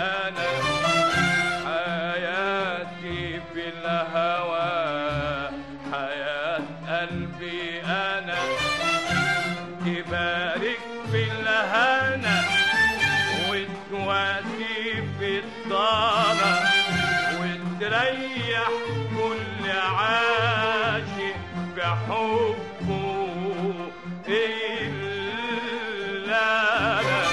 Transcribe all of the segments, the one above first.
أنا حياتي في الهوى حياة قلبي أنا تبارك في الهنا وتواسي في الضالة وتريح كل عاشق بحبه إلا أنا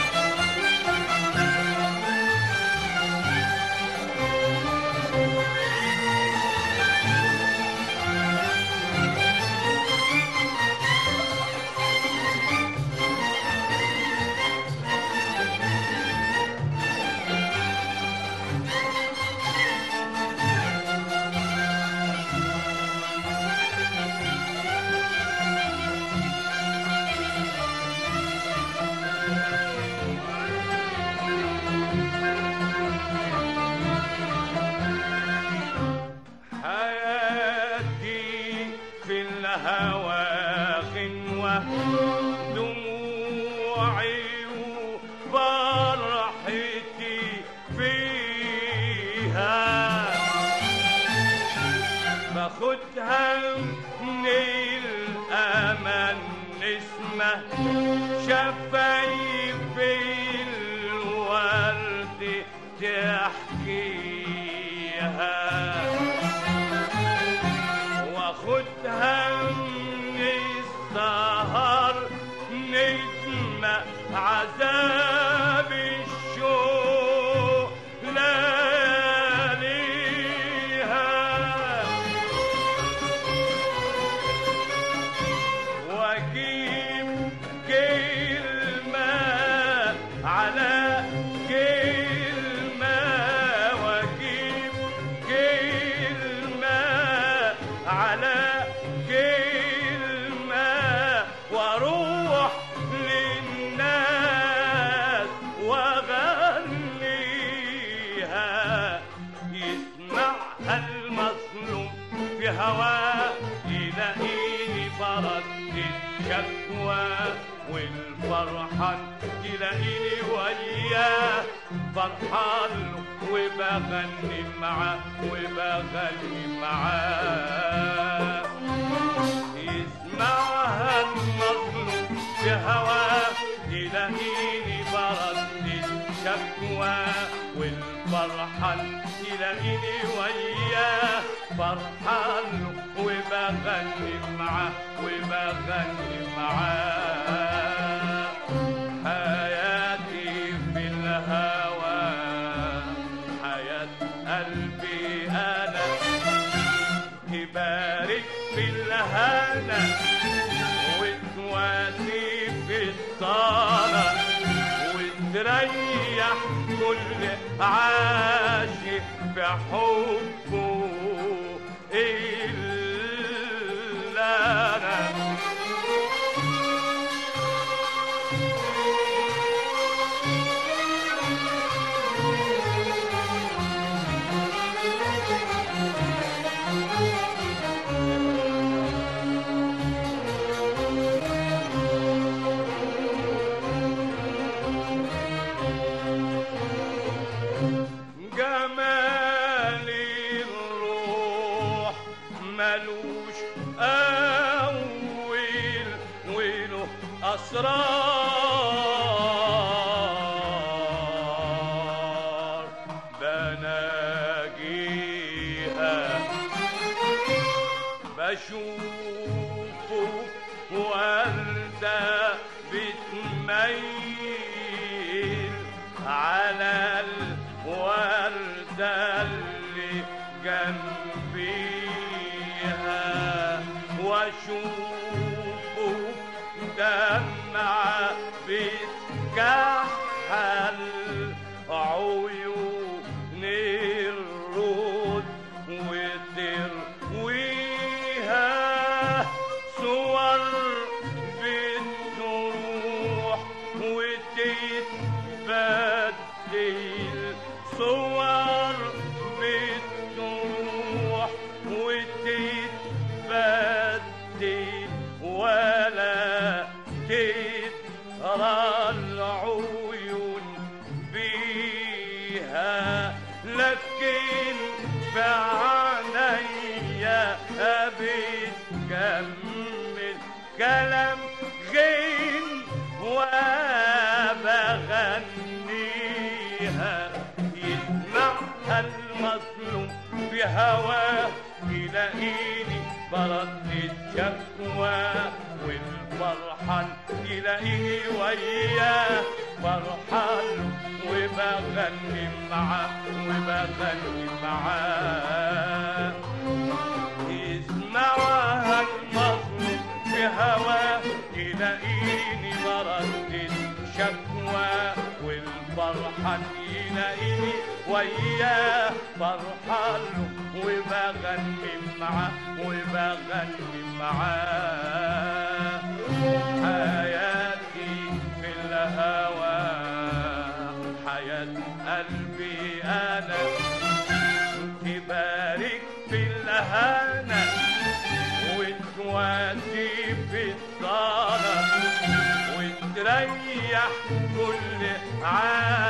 حياتي في الهوى غنوة دموعي وفرحتي فيها باخدها من الأمل نسمة شفايف الورد تحكيها واخدها من السهر نجمة عذاب الشوق لياليها واجيب كلمة على كلمة واجيب كلمة على كلمة واروح للناس واغنيها يسمعها المظلوم في هواه يلاقيني فرد الشكوى والفرحان تلاقيني وياه فرحان له وبغني معاه وبغني معاه يسمعها المظلوم في هواه يلاقيني برد الشكوى والفرحان يلاقيني وياه فرحان له وبغني معاه وبغني معاه حياتي في الهوى حياة قلبي أنا تبارك في الهنا وتواسي في الصالة وتريح كل عاشق بحبه إلا أنا جمال الروح ملوش أول وله أسرار بناجيها بشوفه وردة بتميل على الوردة اللي جنبيها واشوفه دمعة بتكحل عيون الرود وترويها صور بتروح وتتبدل صور بتروح وتتبدل ولا تترى العود لكن في عينيا بتكمل كلام غين وبغنيها يسمعها المظلوم بهواه يلاقيني بردد شكوى والفرحان يلاقيني وياه فرحان وبغني معاه وبغني معاه يسمعها المظلوم بهواه يلاقيني بردد شكوى والفرحان يلاقيني وياه فرحان وبغني معاه وبغني معاه حياتي في الهوى حياة قلبي أنا تبارك في الهنا وتواسي في الصلاة وتريح كل عام